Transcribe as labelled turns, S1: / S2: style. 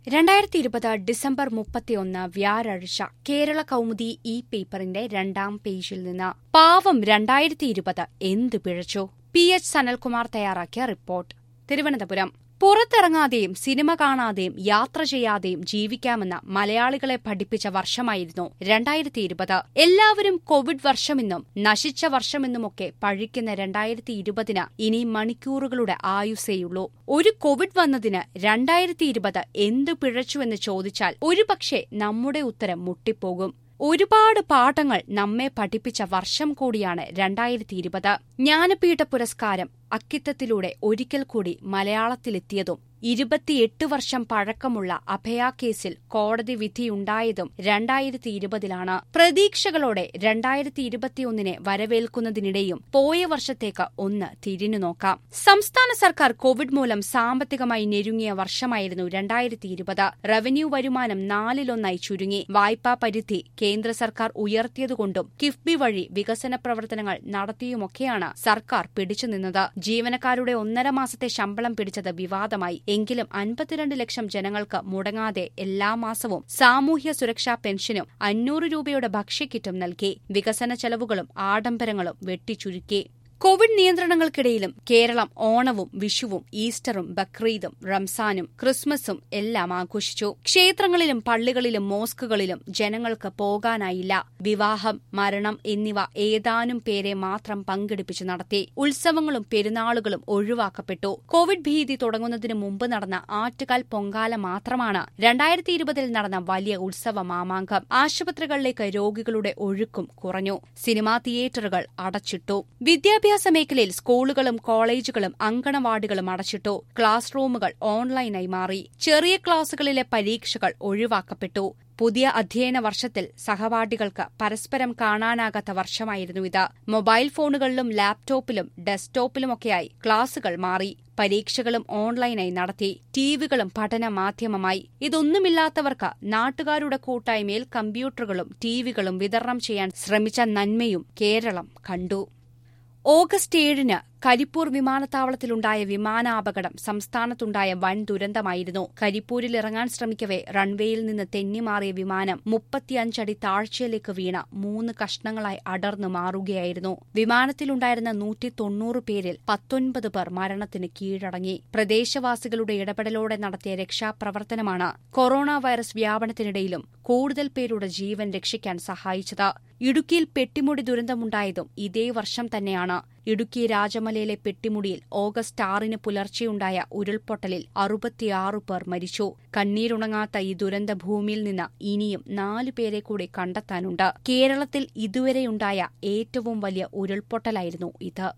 S1: രണ്ടായിരത്തി ഇരുപത് ഡിസംബർ മുപ്പത്തിയൊന്ന് വ്യാഴാഴ്ച കേരള കൗമുദി ഈ പേപ്പറിന്റെ രണ്ടാം പേജിൽ നിന്ന് പാവം രണ്ടായിരത്തി ഇരുപത് എന്തു പിഴച്ചു പി എച്ച് സനൽകുമാർ തയ്യാറാക്കിയ റിപ്പോർട്ട് തിരുവനന്തപുരം പുറത്തിറങ്ങാതെയും സിനിമ കാണാതെയും യാത്ര ചെയ്യാതെയും ജീവിക്കാമെന്ന് മലയാളികളെ പഠിപ്പിച്ച വർഷമായിരുന്നു രണ്ടായിരത്തി ഇരുപത് എല്ലാവരും കോവിഡ് വർഷമെന്നും നശിച്ച വർഷമെന്നുമൊക്കെ പഴിക്കുന്ന രണ്ടായിരത്തി ഇരുപതിന് ഇനി മണിക്കൂറുകളുടെ ആയുസേയുള്ളൂ ഒരു കോവിഡ് വന്നതിന് രണ്ടായിരത്തി ഇരുപത് എന്തു പിഴച്ചുവെന്ന് ചോദിച്ചാൽ ഒരുപക്ഷെ നമ്മുടെ ഉത്തരം മുട്ടിപ്പോകും ഒരുപാട് പാഠങ്ങൾ നമ്മെ പഠിപ്പിച്ച വർഷം കൂടിയാണ് രണ്ടായിരത്തി ഇരുപത് ജ്ഞാനപീഠ പുരസ്കാരം അക്കിത്തത്തിലൂടെ ഒരിക്കൽ കൂടി മലയാളത്തിലെത്തിയതും ഇരുപത്തിയെട്ട് വർഷം പഴക്കമുള്ള അഭയ കേസിൽ കോടതി വിധിയുണ്ടായതും രണ്ടായിരത്തി ഇരുപതിലാണ് പ്രതീക്ഷകളോടെ രണ്ടായിരത്തി ഇരുപത്തിയൊന്നിനെ വരവേൽക്കുന്നതിനിടെയും പോയ വർഷത്തേക്ക് ഒന്ന് തിരിഞ്ഞുനോക്കാം സംസ്ഥാന സർക്കാർ കോവിഡ് മൂലം സാമ്പത്തികമായി ഞെരുങ്ങിയ വർഷമായിരുന്നു രണ്ടായിരത്തി ഇരുപത് റവന്യൂ വരുമാനം നാലിലൊന്നായി ചുരുങ്ങി വായ്പാ പരിധി കേന്ദ്ര സർക്കാർ ഉയർത്തിയതുകൊണ്ടും കിഫ്ബി വഴി വികസന പ്രവർത്തനങ്ങൾ നടത്തിയുമൊക്കെയാണ് സർക്കാർ പിടിച്ചുനിന്നത് ജീവനക്കാരുടെ ഒന്നര മാസത്തെ ശമ്പളം പിടിച്ചത് വിവാദമായി എങ്കിലും അൻപത്തിരണ്ട് ലക്ഷം ജനങ്ങൾക്ക് മുടങ്ങാതെ എല്ലാ മാസവും സാമൂഹ്യ സുരക്ഷാ പെൻഷനും അഞ്ഞൂറ് രൂപയുടെ ഭക്ഷ്യക്കിറ്റും നൽകി വികസന ചെലവുകളും ആഡംബരങ്ങളും വെട്ടിച്ചുരുക്കി കോവിഡ് നിയന്ത്രണങ്ങൾക്കിടയിലും കേരളം ഓണവും വിഷുവും ഈസ്റ്ററും ബക്രീദും റംസാനും ക്രിസ്മസും എല്ലാം ആഘോഷിച്ചു ക്ഷേത്രങ്ങളിലും പള്ളികളിലും മോസ്കുകളിലും ജനങ്ങൾക്ക് പോകാനായില്ല വിവാഹം മരണം എന്നിവ ഏതാനും പേരെ മാത്രം പങ്കെടുപ്പിച്ചു നടത്തി ഉത്സവങ്ങളും പെരുന്നാളുകളും ഒഴിവാക്കപ്പെട്ടു കോവിഡ് ഭീതി തുടങ്ങുന്നതിന് മുമ്പ് നടന്ന ആറ്റുകാൽ പൊങ്കാല മാത്രമാണ് രണ്ടായിരത്തി ഇരുപതിൽ നടന്ന വലിയ ഉത്സവ മാമാങ്കം ആശുപത്രികളിലേക്ക് രോഗികളുടെ ഒഴുക്കും കുറഞ്ഞു സിനിമാ തിയേറ്ററുകൾ അടച്ചിട്ടു വിദ്യാഭ്യാസ വിദ്യാഭ്യാസ മേഖലയിൽ സ്കൂളുകളും കോളേജുകളും അങ്കണവാടികളും അടച്ചിട്ടു ക്ലാസ് റൂമുകൾ ഓൺലൈനായി മാറി ചെറിയ ക്ലാസുകളിലെ പരീക്ഷകൾ ഒഴിവാക്കപ്പെട്ടു പുതിയ അധ്യയന വർഷത്തിൽ സഹപാഠികൾക്ക് പരസ്പരം കാണാനാകാത്ത വർഷമായിരുന്നു ഇത് മൊബൈൽ ഫോണുകളിലും ലാപ്ടോപ്പിലും ഡെസ്ക്ടോപ്പിലുമൊക്കെയായി ക്ലാസുകൾ മാറി പരീക്ഷകളും ഓൺലൈനായി നടത്തി ടിവികളും പഠന മാധ്യമമായി ഇതൊന്നുമില്ലാത്തവർക്ക് നാട്ടുകാരുടെ കൂട്ടായ്മയിൽ കമ്പ്യൂട്ടറുകളും ടിവികളും വിതരണം ചെയ്യാൻ ശ്രമിച്ച നന്മയും കേരളം കണ്ടു ഓഗസ്റ്റ് ഏഴിന് കരിപ്പൂർ വിമാനത്താവളത്തിലുണ്ടായ വിമാനാപകടം സംസ്ഥാനത്തുണ്ടായ വൻ ദുരന്തമായിരുന്നു കരിപ്പൂരിൽ ഇറങ്ങാൻ ശ്രമിക്കവെ റൺവേയിൽ നിന്ന് തെന്നിമാറിയ വിമാനം മുപ്പത്തിയഞ്ചടി താഴ്ചയിലേക്ക് വീണ മൂന്ന് കഷ്ണങ്ങളായി അടർന്നു മാറുകയായിരുന്നു വിമാനത്തിലുണ്ടായിരുന്ന നൂറ്റി തൊണ്ണൂറ് പേരിൽ പത്തൊൻപത് പേർ മരണത്തിന് കീഴടങ്ങി പ്രദേശവാസികളുടെ ഇടപെടലോടെ നടത്തിയ രക്ഷാപ്രവർത്തനമാണ് കൊറോണ വൈറസ് വ്യാപനത്തിനിടയിലും കൂടുതൽ പേരുടെ ജീവൻ രക്ഷിക്കാൻ സഹായിച്ചത് ഇടുക്കിയിൽ പെട്ടിമുടി ദുരന്തമുണ്ടായതും ഇതേ വർഷം തന്നെയാണ് ഇടുക്കി രാജമലയിലെ പെട്ടിമുടിയിൽ ഓഗസ്റ്റ് ആറിന് പുലർച്ചെയുണ്ടായ ഉരുൾപൊട്ടലിൽ അറുപത്തിയാറ് പേർ മരിച്ചു കണ്ണീരുണങ്ങാത്ത ഈ ദുരന്ത ഭൂമിയിൽ നിന്ന് ഇനിയും നാലു പേരെ കൂടി കണ്ടെത്താനുണ്ട് കേരളത്തിൽ ഇതുവരെയുണ്ടായ ഏറ്റവും വലിയ ഉരുൾപൊട്ടലായിരുന്നു ഇത്